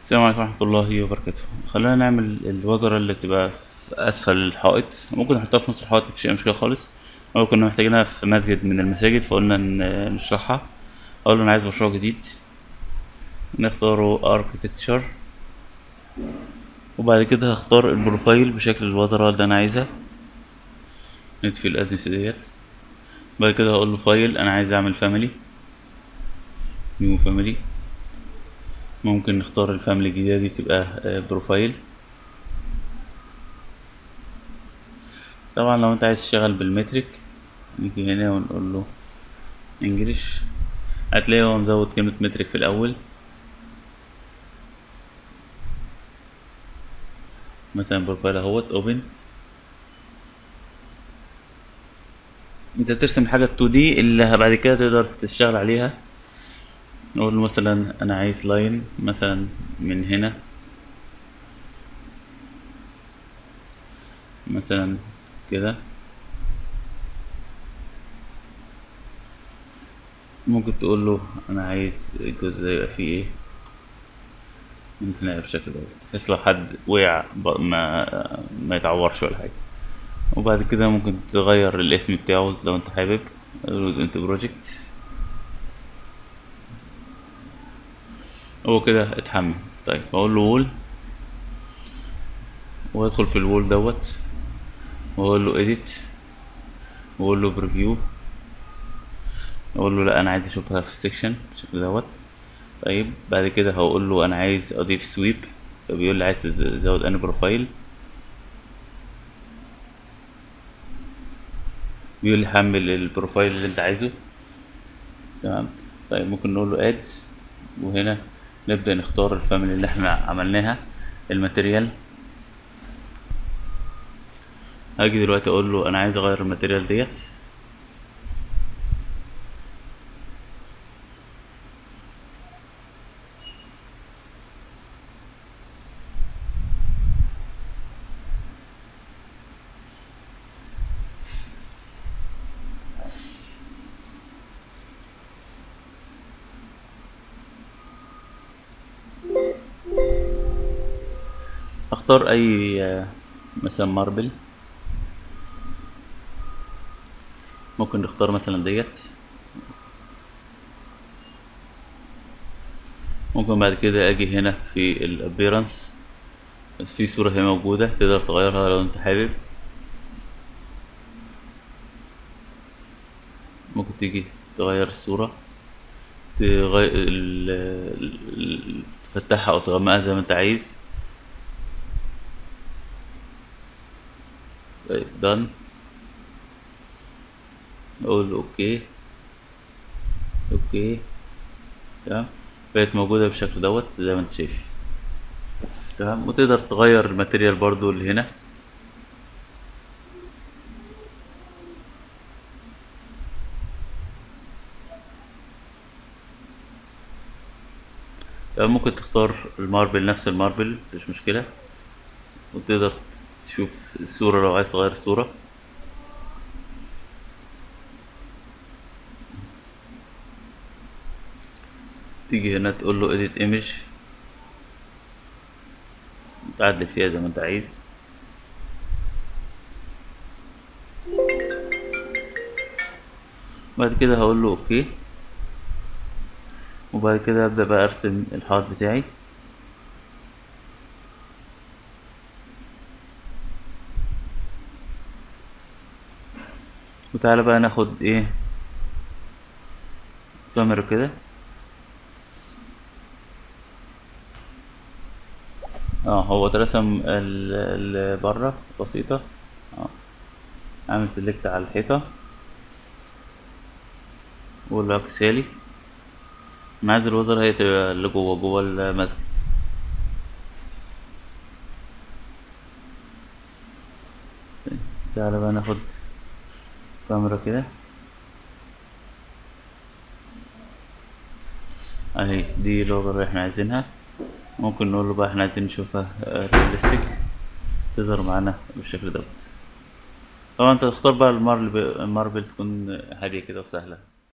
السلام عليكم ورحمة الله وبركاته خلينا نعمل الوزرة اللي بتبقى في أسفل الحائط ممكن نحطها في نص الحائط مفيش أي مشكلة خالص أو كنا محتاجينها في مسجد من المساجد فقلنا ن- نشرحها أقول له أنا عايز مشروع جديد نختاره اركتكتشر وبعد كده هختار البروفايل بشكل الوزرة اللي أنا عايزها نطفي الأدنس ديت بعد كده هقول له فايل أنا عايز أعمل فاميلي نيو فاميلي ممكن نختار الفاميلي الجديدة دي تبقى آه، بروفايل طبعا لو انت عايز تشتغل بالمترك نيجي هنا ونقول له انجلش هتلاقي هو مزود كلمة مترك في الأول مثلا بروفايل اهوت اوبن انت بترسم الحاجة 2 دي اللي بعد كده تقدر تشتغل عليها نقول له مثلا انا عايز لاين مثلا من هنا مثلا كده ممكن تقول له انا عايز الجزء ده يبقى فيه ايه من هنا بالشكل ده بحيث لو حد وقع ب- ما ما يتعورش ولا حاجه وبعد كده ممكن تغير الاسم بتاعه لو انت حابب انت بروجكت هو كده اتحمل طيب اقول له وول وادخل في الوول دوت واقول له edit واقول له بريفيو اقول له لا انا عايز اشوفها في السكشن بالشكل دوت طيب بعد كده هقول له انا عايز اضيف سويب فبيقول لي عايز تزود اني بروفايل بيقول لي حمل البروفايل اللي انت عايزه تمام طيب ممكن نقول له اد وهنا نبدأ نختار الفاميلي اللي احنا عملناها الماتيريال هاجي دلوقتي اقول له انا عايز اغير الماتيريال ديت اختار اي آه، مثلا ماربل ممكن نختار مثلا ديت ممكن بعد كده اجي هنا في الابيرنس في صورة هي موجودة تقدر تغيرها لو انت حابب ممكن تيجي تغير الصورة تغير ال... ال- تفتحها او تغمقها زي ما انت عايز طيب done اقول له اوكي اوكي تمام بقت موجودة بالشكل دوت زي ما انت شايف تمام وتقدر تغير الماتيريال برضو اللي هنا تمام ممكن تختار الماربل نفس الماربل مفيش مشكلة وتقدر تشوف الصورة لو عايز تغير الصورة تيجي هنا تقول له edit image تعدل فيها زي ما انت عايز بعد كده هقول له اوكي وبعد كده ابدا بقى ارسم الحائط بتاعي وتعالى بقى ناخد ايه كاميرا كده اه هو اترسم اللي بره بسيطة اه اعمل سيلكت على الحيطة واقول له اكسالي انا عايز الوزر هي تبقى اللي جوه جوه المسجد تعالى بقى ناخد كاميرا كده اهي دي الوزر اللي احنا عايزينها ممكن نقول له بقى احنا عايزين نشوفها رياليستيك تظهر معانا بالشكل دوت طبعا انت تختار بقى الماربل الماربل تكون هادية كده وسهلة